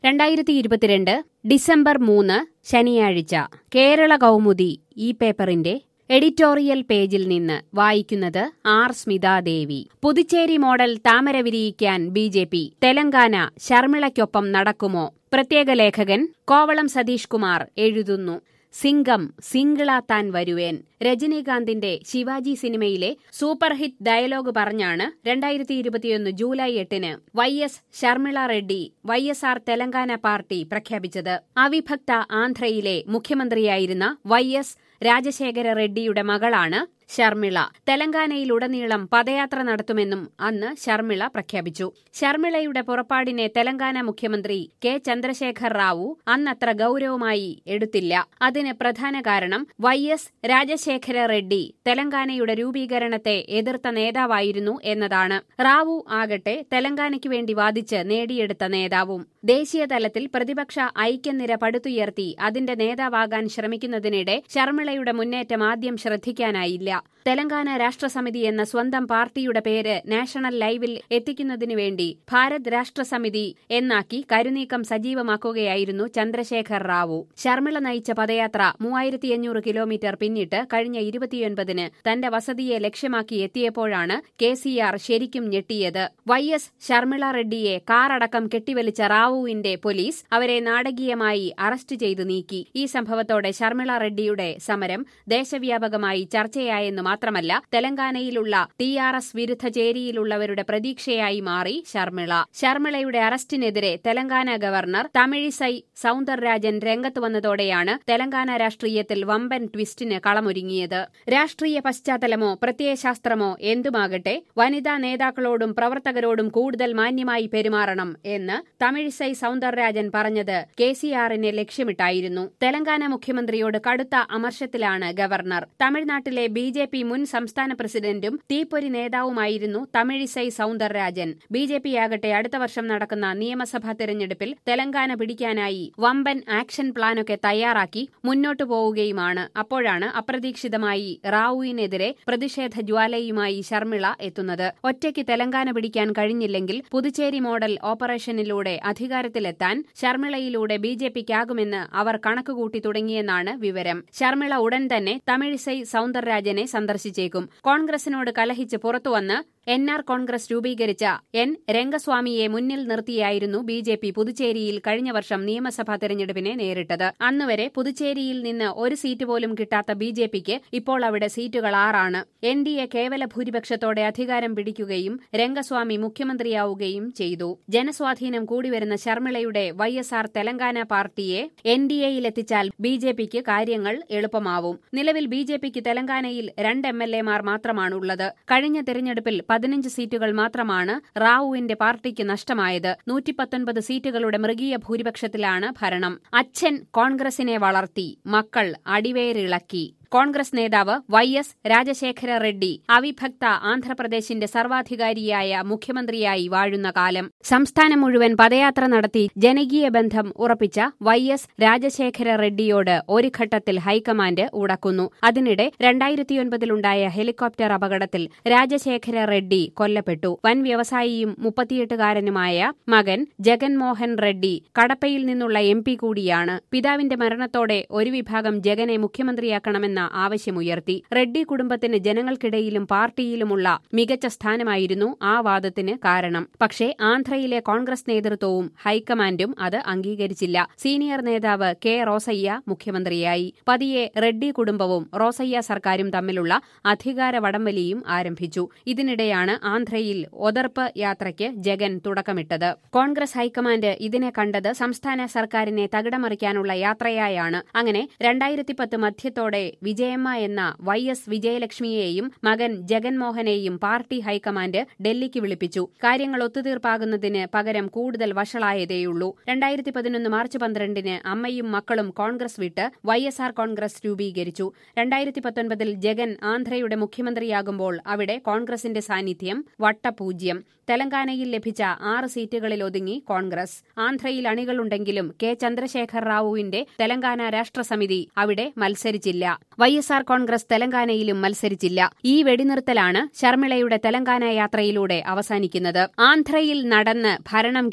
രണ്ടായിരത്തി ഇരുപത്തിരണ്ട് ഡിസംബർ മൂന്ന് ശനിയാഴ്ച കേരള കൗമുദി ഈ പേപ്പറിന്റെ എഡിറ്റോറിയൽ പേജിൽ നിന്ന് വായിക്കുന്നത് ആർ സ്മിതാദേവി പുതുച്ചേരി മോഡൽ താമര വിരിയിക്കാൻ ബി ജെ പി തെലങ്കാന ശർമിളയ്ക്കൊപ്പം നടക്കുമോ പ്രത്യേക ലേഖകൻ കോവളം സതീഷ് കുമാർ എഴുതുന്നു സിംഗം സിംഗിളാത്താൻ വരുവേൻ രജനീകാന്തിന്റെ ശിവാജി സിനിമയിലെ സൂപ്പർ ഹിറ്റ് ഡയലോഗ് പറഞ്ഞാണ് രണ്ടായിരത്തി ഇരുപത്തിയൊന്ന് ജൂലൈ എട്ടിന് Y S Sharmila Reddy Y S R Telangana party പ്രഖ്യാപിച്ചത് അവിഭക്ത ആന്ധ്രയിലെ മുഖ്യമന്ത്രിയായിരുന്ന വൈ എസ് രാജശേഖര റെഡ്ഡിയുടെ മകളാണ് ശർമിള തെലങ്കാനയിലുടനീളം പദയാത്ര നടത്തുമെന്നും അന്ന് ശർമിള പ്രഖ്യാപിച്ചു ശർമിളയുടെ പുറപ്പാടിനെ തെലങ്കാന മുഖ്യമന്ത്രി കെ ചന്ദ്രശേഖർ റാവു അന്നത്ര ഗൌരവമായി എടുത്തില്ല അതിന് പ്രധാന കാരണം വൈ എസ് രാജശേഖര റെഡ്ഡി തെലങ്കാനയുടെ രൂപീകരണത്തെ എതിർത്ത നേതാവായിരുന്നു എന്നതാണ് റാവു ആകട്ടെ തെലങ്കാനയ്ക്ക് വേണ്ടി വാദിച്ച് നേടിയെടുത്ത നേതാവും ദേശീയ തലത്തിൽ പ്രതിപക്ഷ ഐക്യനിര പടുത്തുയർത്തി അതിന്റെ നേതാവാകാൻ ശ്രമിക്കുന്നതിനിടെ ശർമിളയുടെ മുന്നേറ്റം ആദ്യം ശ്രദ്ധിക്കാനായില്ല തെലങ്കാന രാഷ്ട്രസമിതി എന്ന സ്വന്തം പാർട്ടിയുടെ പേര് നാഷണൽ ലൈവിൽ എത്തിക്കുന്നതിനു വേണ്ടി ഭാരത് രാഷ്ട്രസമിതി എന്നാക്കി കരുനീക്കം സജീവമാക്കുകയായിരുന്നു ചന്ദ്രശേഖർ റാവു ശർമിള നയിച്ച പദയാത്ര മൂവായിരത്തി അഞ്ഞൂറ് കിലോമീറ്റർ പിന്നിട്ട് കഴിഞ്ഞ ഇരുപത്തിയൊൻപതിന് തന്റെ വസതിയെ ലക്ഷ്യമാക്കി എത്തിയപ്പോഴാണ് കെ സി ആർ ശരിക്കും ഞെട്ടിയത് വൈ എസ് ശർമിള റെഡ്ഡിയെ കാറടക്കം കെട്ടിവലിച്ച റാവുവിന്റെ പോലീസ് അവരെ നാടകീയമായി അറസ്റ്റ് ചെയ്തു നീക്കി ഈ സംഭവത്തോടെ ശർമിള റെഡ്ഡിയുടെ സമരം ദേശവ്യാപകമായി ചർച്ചയായെന്ന് മാത്രമല്ല തെലങ്കാനയിലുള്ള ടി ആർ എസ് വിരുദ്ധ ചേരിയിലുള്ളവരുടെ പ്രതീക്ഷയായി മാറി ശർമിള ശർമിളയുടെ അറസ്റ്റിനെതിരെ തെലങ്കാന ഗവർണർ തമിഴിസൈ സൌന്ദർരാജൻ രംഗത്ത് വന്നതോടെയാണ് തെലങ്കാന രാഷ്ട്രീയത്തിൽ വമ്പൻ ട്വിസ്റ്റിന് കളമൊരുങ്ങിയത് രാഷ്ട്രീയ പശ്ചാത്തലമോ പ്രത്യയശാസ്ത്രമോ എന്തുമാകട്ടെ വനിതാ നേതാക്കളോടും പ്രവർത്തകരോടും കൂടുതൽ മാന്യമായി പെരുമാറണം എന്ന് തമിഴിസൈ സൌന്ദർരാജൻ പറഞ്ഞത് കെ സി ആറിനെ ലക്ഷ്യമിട്ടായിരുന്നു തെലങ്കാന മുഖ്യമന്ത്രിയോട് കടുത്ത അമർഷത്തിലാണ് ഗവർണർ തമിഴ്നാട്ടിലെ ബി ജെ പി മുൻ സംസ്ഥാന പ്രസിഡന്റും തീപ്പൊരി നേതാവുമായിരുന്നു തമിഴിസൈ സൌന്ദർരാജൻ ബി ജെ പിയാകട്ടെ അടുത്ത വർഷം നടക്കുന്ന നിയമസഭാ തെരഞ്ഞെടുപ്പിൽ തെലങ്കാന പിടിക്കാനായി വമ്പൻ ആക്ഷൻ പ്ലാനൊക്കെ തയ്യാറാക്കി മുന്നോട്ടു പോവുകയുമാണ് അപ്പോഴാണ് അപ്രതീക്ഷിതമായി റാവുവിനെതിരെ പ്രതിഷേധ ജ്വാലയുമായി ശർമിള എത്തുന്നത് ഒറ്റയ്ക്ക് തെലങ്കാന പിടിക്കാൻ കഴിഞ്ഞില്ലെങ്കിൽ പുതുച്ചേരി മോഡൽ ഓപ്പറേഷനിലൂടെ അധികാരത്തിലെത്താൻ ശർമിളയിലൂടെ ബി ജെ പിക്കാകുമെന്ന് അവർ കണക്കുകൂട്ടി തുടങ്ങിയെന്നാണ് വിവരം ശർമിള ഉടൻ തന്നെ തമിഴിസൈ സൌന്ദർരാജനെ സന്ദർശിച്ചേക്കും കോൺഗ്രസിനോട് കലഹിച്ച് പുറത്തുവന്ന് എൻ ആർ കോൺഗ്രസ് രൂപീകരിച്ച എൻ രംഗസ്വാമിയെ മുന്നിൽ നിർത്തിയായിരുന്നു ബി ജെ പി പുതുച്ചേരിയിൽ കഴിഞ്ഞ വർഷം നിയമസഭാ തെരഞ്ഞെടുപ്പിനെ നേരിട്ടത് അന്നുവരെ പുതുച്ചേരിയിൽ നിന്ന് ഒരു സീറ്റ് പോലും കിട്ടാത്ത ബി ജെ പിക്ക് ഇപ്പോൾ അവിടെ സീറ്റുകൾ ആറാണ് എൻ ഡി എ കേവല ഭൂരിപക്ഷത്തോടെ അധികാരം പിടിക്കുകയും രംഗസ്വാമി മുഖ്യമന്ത്രിയാവുകയും ചെയ്തു ജനസ്വാധീനം കൂടിവരുന്ന ശർമിളയുടെ വൈ എസ് ആർ തെലങ്കാന പാർട്ടിയെ എൻ ഡി എയിലെത്തിച്ചാൽ ബി ജെ പിക്ക് കാര്യങ്ങൾ എളുപ്പമാവും നിലവിൽ ബി ജെ പിക്ക് തെലങ്കാനയിൽ രണ്ട് എം എൽ എമാർ മാത്രമാണുള്ളത് കഴിഞ്ഞ തെരഞ്ഞെടുപ്പിൽ പതിനഞ്ച് സീറ്റുകൾ മാത്രമാണ് റാവുവിന്റെ പാർട്ടിക്ക് നഷ്ടമായത് നൂറ്റിപ്പത്തൊൻപത് സീറ്റുകളുടെ മൃഗീയ ഭൂരിപക്ഷത്തിലാണ് ഭരണം അച്ഛൻ കോൺഗ്രസിനെ വളർത്തി മക്കൾ അടിവേരിളക്കി കോൺഗ്രസ് നേതാവ് വൈ എസ് രാജശേഖര റെഡ്ഡി അവിഭക്ത ആന്ധ്രാപ്രദേശിന്റെ സർവാധികാരിയായ മുഖ്യമന്ത്രിയായി വാഴുന്ന കാലം സംസ്ഥാനം മുഴുവൻ പദയാത്ര നടത്തി ജനകീയ ബന്ധം ഉറപ്പിച്ച വൈ എസ് രാജശേഖര റെഡ്ഡിയോട് ഒരു ഘട്ടത്തിൽ ഹൈക്കമാൻഡ് ഉടക്കുന്നു അതിനിടെ രണ്ടായിരത്തിയൊൻപതിലുണ്ടായ ഹെലികോപ്റ്റർ അപകടത്തിൽ രാജശേഖര റെഡ്ഡി കൊല്ലപ്പെട്ടു വൻ വ്യവസായിയും മുപ്പത്തിയെട്ടുകാരനുമായ മകൻ ജഗൻമോഹൻ റെഡ്ഡി കടപ്പയിൽ നിന്നുള്ള എം പി കൂടിയാണ് പിതാവിന്റെ മരണത്തോടെ ഒരു വിഭാഗം ജഗനെ മുഖ്യമന്ത്രിയാക്കണമെന്ന ആവശ്യമുയർത്തി റെഡ്ഡി കുടുംബത്തിന് ജനങ്ങൾക്കിടയിലും പാർട്ടിയിലുമുള്ള മികച്ച സ്ഥാനമായിരുന്നു ആ വാദത്തിന് കാരണം പക്ഷേ ആന്ധ്രയിലെ കോൺഗ്രസ് നേതൃത്വവും ഹൈക്കമാൻഡും അത് അംഗീകരിച്ചില്ല സീനിയർ നേതാവ് കെ റോസയ്യ മുഖ്യമന്ത്രിയായി പതിയെ റെഡ്ഡി കുടുംബവും റോസയ്യ സർക്കാരും തമ്മിലുള്ള അധികാര വടംവലിയും ആരംഭിച്ചു ഇതിനിടെയാണ് ആന്ധ്രയിൽ ഒതർപ്പ് യാത്രയ്ക്ക് ജഗൻ തുടക്കമിട്ടത് കോൺഗ്രസ് ഹൈക്കമാൻഡ് ഇതിനെ കണ്ടത് സംസ്ഥാന സർക്കാരിനെ തകിടമറിക്കാനുള്ള യാത്രയായാണ് അങ്ങനെ രണ്ടായിരത്തി പത്ത് മധ്യത്തോടെ വിജയമ്മ എന്ന വൈ എസ് വിജയലക്ഷ്മിയെയും മകൻ ജഗൻമോഹനെയും പാർട്ടി ഹൈക്കമാൻഡ് ഡൽഹിക്ക് വിളിപ്പിച്ചു കാര്യങ്ങൾ ഒത്തുതീർപ്പാകുന്നതിന് പകരം കൂടുതൽ വഷളായതേയുള്ളൂ രണ്ടായിരത്തി പതിനൊന്ന് മാർച്ച് പന്ത്രണ്ടിന് അമ്മയും മക്കളും കോൺഗ്രസ് വിട്ട് വൈ എസ് ആർ കോൺഗ്രസ് രൂപീകരിച്ചു രണ്ടായിരത്തി പത്തൊൻപതിൽ ജഗൻ ആന്ധ്രയുടെ മുഖ്യമന്ത്രിയാകുമ്പോൾ അവിടെ കോൺഗ്രസിന്റെ സാന്നിധ്യം വട്ടപൂജ്യം തെലങ്കാനയിൽ ലഭിച്ച ആറ് സീറ്റുകളിൽ ഒതുങ്ങി കോൺഗ്രസ് ആന്ധ്രയിൽ അണികളുണ്ടെങ്കിലും കെ ചന്ദ്രശേഖർ റാവുവിന്റെ തെലങ്കാന രാഷ്ട്രസമിതി അവിടെ മത്സരിച്ചില്ല വൈ എസ് ആർ കോൺഗ്രസ് തെലങ്കാനയിലും മത്സരിച്ചില്ല ഈ വെടിനിർത്തലാണ് ശർമിളയുടെ തെലങ്കാന യാത്രയിലൂടെ അവസാനിക്കുന്നത് ആന്ധ്രയിൽ നടന്ന് ഭരണം കിട്ടി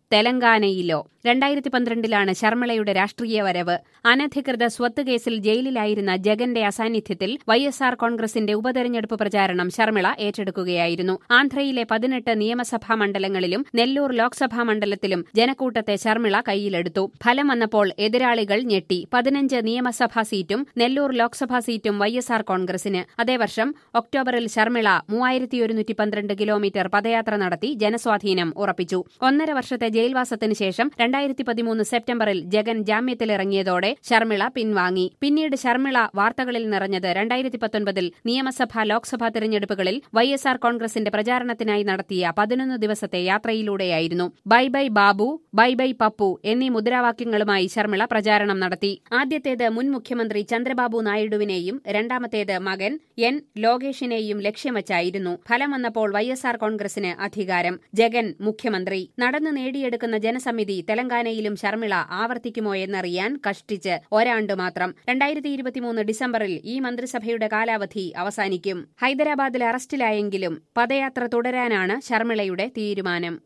തെലങ്കാനയിലോ രണ്ടായിരത്തി പന്ത്രണ്ടിലാണ് ശർമിളയുടെ രാഷ്ട്രീയ വരവ് അനധികൃത സ്വത്ത് കേസിൽ ജയിലിലായിരുന്ന ജഗന്റെ അസാന്നിധ്യത്തിൽ വൈ എസ് ആർ കോൺഗ്രസിന്റെ ഉപതെരഞ്ഞെടുപ്പ് പ്രചാരണം ശർമിള ഏറ്റെടുക്കുകയായിരുന്നു ആന്ധ്രയിലെ പതിനെട്ട് നിയമസഭാ മണ്ഡലങ്ങളിലും നെല്ലൂർ ലോക്സഭാ മണ്ഡലത്തിലും ജനക്കൂട്ടത്തെ ശർമിള കൈയിലെടുത്തു ഫലം വന്നപ്പോൾ എതിരാളികൾ ഞെട്ടി പതിനഞ്ച് നിയമസഭാ സീറ്റും നെല്ലൂർ ലോക്സഭാ സീറ്റും വൈ എസ് ആർ കോൺഗ്രസിന് അതേ വർഷം ഒക്ടോബറിൽ ശർമിള മൂവായിരത്തി ഒരുന്നൂറ്റി പന്ത്രണ്ട് കിലോമീറ്റർ പദയാത്ര നടത്തി ജനസ്വാധീനം ഉറപ്പിച്ചു ഒന്നര വർഷത്തെ ജയിൽവാസത്തിന് ശേഷം രണ്ടായിരത്തി പതിമൂന്ന് സെപ്റ്റംബറിൽ ജഗൻ ജാമ്യത്തിലിറങ്ങിയതോടെ ശർമിള പിൻവാങ്ങി പിന്നീട് ശർമിള വാർത്തകളിൽ നിറഞ്ഞത് രണ്ടായിരത്തി പത്തൊൻപതിൽ നിയമസഭാ ലോക്സഭാ തെരഞ്ഞെടുപ്പുകളിൽ വൈ എസ് ആർ കോൺഗ്രസിന്റെ പ്രചാരണത്തിനായി നടത്തിയ പതിനൊന്ന് ദിവസത്തെ യാത്രയിലൂടെയായിരുന്നു bye bye Babu bye bye Pappu എന്നീ മുദ്രാവാക്യങ്ങളുമായി ശർമിള പ്രചാരണം നടത്തി ആദ്യത്തേത് മുൻ മുഖ്യമന്ത്രി ചന്ദ്രബാബു നായിഡുവിനെയും രണ്ടാമത്തേത് മകൻ എൻ ലോകേഷിനെയും ലക്ഷ്യം വച്ചായിരുന്നു ഫലം വന്നപ്പോൾ വൈ എസ് ആർ കോൺഗ്രസിന് അധികാരം ജഗൻ മുഖ്യമന്ത്രി നടന്നു നേടിയെടുക്കുന്ന ജനസമിതി തെലങ്കാനയിലും ശർമിള ആവർത്തിക്കുമോ എന്നറിയാൻ കഷ്ടിച്ച് ഒരാണ്ട് മാത്രം രണ്ടായിരത്തി ഇരുപത്തിമൂന്ന് ഡിസംബറിൽ ഈ മന്ത്രിസഭയുടെ കാലാവധി അവസാനിക്കും ഹൈദരാബാദിൽ അറസ്റ്റിലായെങ്കിലും പദയാത്ര തുടരാനാണ് ശർമിളയുടെ തീരുമാനം